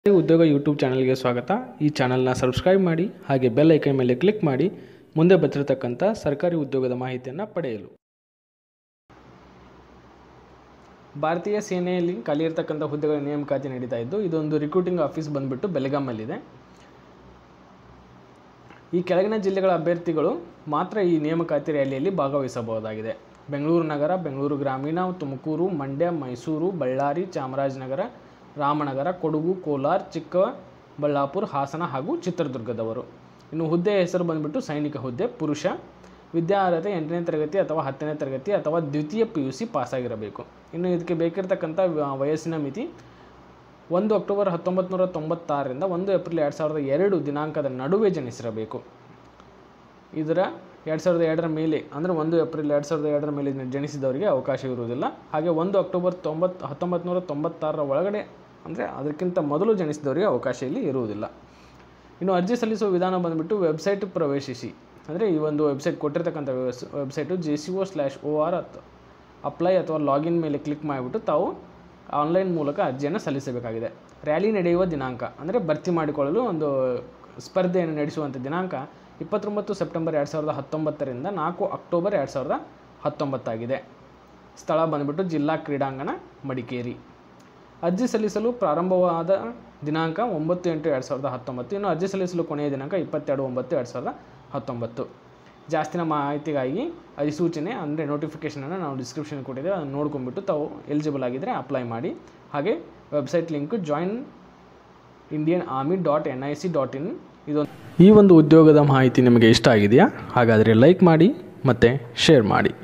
ಉದ್ಯೋಗ ಯೂಟ್ಯೂಬ್ ಚಾನಲ್ಗೆ ಸ್ವಾಗತ ಈ ಚಾನಲ್ನ ಸಬ್ಸ್ಕ್ರೈಬ್ ಮಾಡಿ ಹಾಗೆ ಬೆಲ್ ಐಕನ್ ಮೇಲೆ ಕ್ಲಿಕ್ ಮಾಡಿ ಮುಂದೆ ಬರ್ತಿರತಕ್ಕಂಥ ಸರ್ಕಾರಿ ಉದ್ಯೋಗದ ಮಾಹಿತಿಯನ್ನು ಪಡೆಯಲು ಭಾರತೀಯ ಸೇನೆಯಲ್ಲಿ ಖಾಲಿ ಇರತಕ್ಕಂಥ ಹುದ್ದೆಗಳ ನೇಮಕಾತಿ ನಡೀತಾ ಇದ್ದು ಇದೊಂದು ರಿಕ್ರೂಟಿಂಗ್ ಆಫೀಸ್ ಬಂದುಬಿಟ್ಟು ಬೆಳಗಾಮಲ್ಲಿದೆ ಈ ಕೆಳಗಿನ ಜಿಲ್ಲೆಗಳ ಅಭ್ಯರ್ಥಿಗಳು ಮಾತ್ರ ಈ ನೇಮಕಾತಿ ರ್ಯಾಲಿಯಲ್ಲಿ ಭಾಗವಹಿಸಬಹುದಾಗಿದೆ ಬೆಂಗಳೂರು ನಗರ ಬೆಂಗಳೂರು ಗ್ರಾಮೀಣ ತುಮಕೂರು ಮಂಡ್ಯ ಮೈಸೂರು ಬಳ್ಳಾರಿ ಚಾಮರಾಜನಗರ ರಾಮನಗರ ಕೊಡಗು ಕೋಲಾರ ಚಿಕ್ಕಬಳ್ಳಾಪುರ ಹಾಸನ ಹಾಗೂ ಚಿತ್ರದುರ್ಗದವರು ಇನ್ನು ಹುದ್ದೆಯ ಹೆಸರು ಬಂದುಬಿಟ್ಟು ಸೈನಿಕ ಹುದ್ದೆ ಪುರುಷ ವಿದ್ಯಾರ್ಹತೆ ಎಂಟನೇ ತರಗತಿ ಅಥವಾ ಹತ್ತನೇ ತರಗತಿ ಅಥವಾ ದ್ವಿತೀಯ ಪಿ ಯು ಸಿ ಪಾಸಾಗಿರಬೇಕು ಇನ್ನು ಇದಕ್ಕೆ ಬೇಕಿರತಕ್ಕಂಥ ವ- ವಯಸ್ಸಿನ ಮಿತಿ ಒಂದು ಅಕ್ಟೋಬರ್ ಹತ್ತೊಂಬತ್ತು ನೂರ ತೊಂಬತ್ತಾರರಿಂದ ಒಂದು ಏಪ್ರಿಲ್ ಎರಡು ಸಾವಿರದ ಎರಡು ದಿನಾಂಕದ ನಡುವೆ ಜನಿಸಿರಬೇಕು ಇದರ ಎರಡು ಸಾವಿರದ ಎರಡರ ಮೇಲೆ ಅಂದರೆ ಒಂದು ಏಪ್ರಿಲ್ ಎರಡು ಸಾವಿರದ ಎರಡರ ಮೇಲೆ ಜನಿಸಿದವರಿಗೆ ಅವಕಾಶ ಇರುವುದಿಲ್ಲ ಹಾಗೆ ಒಂದು ಅಕ್ಟೋಬರ್ ತೊಂಬತ್ತು ಹತ್ತೊಂಬತ್ತು ನೂರ ತೊಂಬತ್ತಾರರ ಒಳಗಡೆ ಅಂದರೆ ಅದಕ್ಕಿಂತ ಮೊದಲು ಜನಿಸಿದವರಿಗೆ ಅವಕಾಶ ಇಲ್ಲಿ ಇರುವುದಿಲ್ಲ ಇನ್ನು ಅರ್ಜಿ ಸಲ್ಲಿಸುವ ವಿಧಾನ ಬಂದುಬಿಟ್ಟು ವೆಬ್ಸೈಟ್ ಪ್ರವೇಶಿಸಿ ಅಂದರೆ ಈ ಒಂದು ವೆಬ್ಸೈಟ್ ಕೊಟ್ಟಿರ್ತಕ್ಕಂಥ ವೆಬ್ಸ್ website J C O slash O R ಅಥವಾ ಅಪ್ಲೈ ಅಥವಾ ಲಾಗಿನ್ ಮೇಲೆ ಕ್ಲಿಕ್ ಮಾಡಿಬಿಟ್ಟು ತಾವು ಆನ್ಲೈನ್ ಮೂಲಕ ಅರ್ಜಿಯನ್ನು ಸಲ್ಲಿಸಬೇಕಾಗಿದೆ ರ್ಯಾಲಿ ನಡೆಯುವ ದಿನಾಂಕ ಅಂದರೆ ಭರ್ತಿ ಮಾಡಿಕೊಳ್ಳಲು ಒಂದು ಸ್ಪರ್ಧೆಯನ್ನು ನಡೆಸುವಂಥ ದಿನಾಂಕ ಇಪ್ಪತ್ತೊಂಬತ್ತು ಸೆಪ್ಟೆಂಬರ್ ಎರಡು ಸಾವಿರದ ಹತ್ತೊಂಬತ್ತರಿಂದ ನಾಲ್ಕು ಅಕ್ಟೋಬರ್ ಎರಡು ಸಾವಿರದ ಹತ್ತೊಂಬತ್ತಾಗಿದೆ ಸ್ಥಳ ಬಂದುಬಿಟ್ಟು ಜಿಲ್ಲಾ ಕ್ರೀಡಾಂಗಣ ಮಡಿಕೇರಿ ಅರ್ಜಿ ಸಲ್ಲಿಸಲು ಪ್ರಾರಂಭವಾದ ದಿನಾಂಕ ಒಂಬತ್ತು ಎಂಟು ಎರಡು ಸಾವಿರದ ಹತ್ತೊಂಬತ್ತು ಇನ್ನು ಅರ್ಜಿ ಸಲ್ಲಿಸಲು ಕೊನೆಯ ದಿನಾಂಕ ಇಪ್ಪತ್ತೆರಡು ಒಂಬತ್ತು ಎರಡು ಸಾವಿರದ ಹತ್ತೊಂಬತ್ತು ಜಾಸ್ತಿನ ಮಾಹಿತಿಗಾಗಿ ಅಧಿಸೂಚನೆ ಅಂದರೆ ನೋಟಿಫಿಕೇಷನನ್ನು ನಾವು ಡಿಸ್ಕ್ರಿಪ್ಷನ್ ಕೊಟ್ಟಿದ್ದೇವೆ ಅದನ್ನು ನೋಡ್ಕೊಂಡ್ಬಿಟ್ಟು ತಾವು ಎಲಿಜಿಬಲ್ ಆಗಿದ್ದರೆ ಅಪ್ಲೈ ಮಾಡಿ ಹಾಗೆ website link join Indian army dot N I C dot in ಇದೊಂದು ಈ ಒಂದು ಉದ್ಯೋಗದ ಮಾಹಿತಿ ನಿಮಗೆ ಇಷ್ಟ ಆಗಿದೆಯಾ ಹಾಗಾದರೆ ಲೈಕ್ ಮಾಡಿ ಮತ್ತು ಶೇರ್ ಮಾಡಿ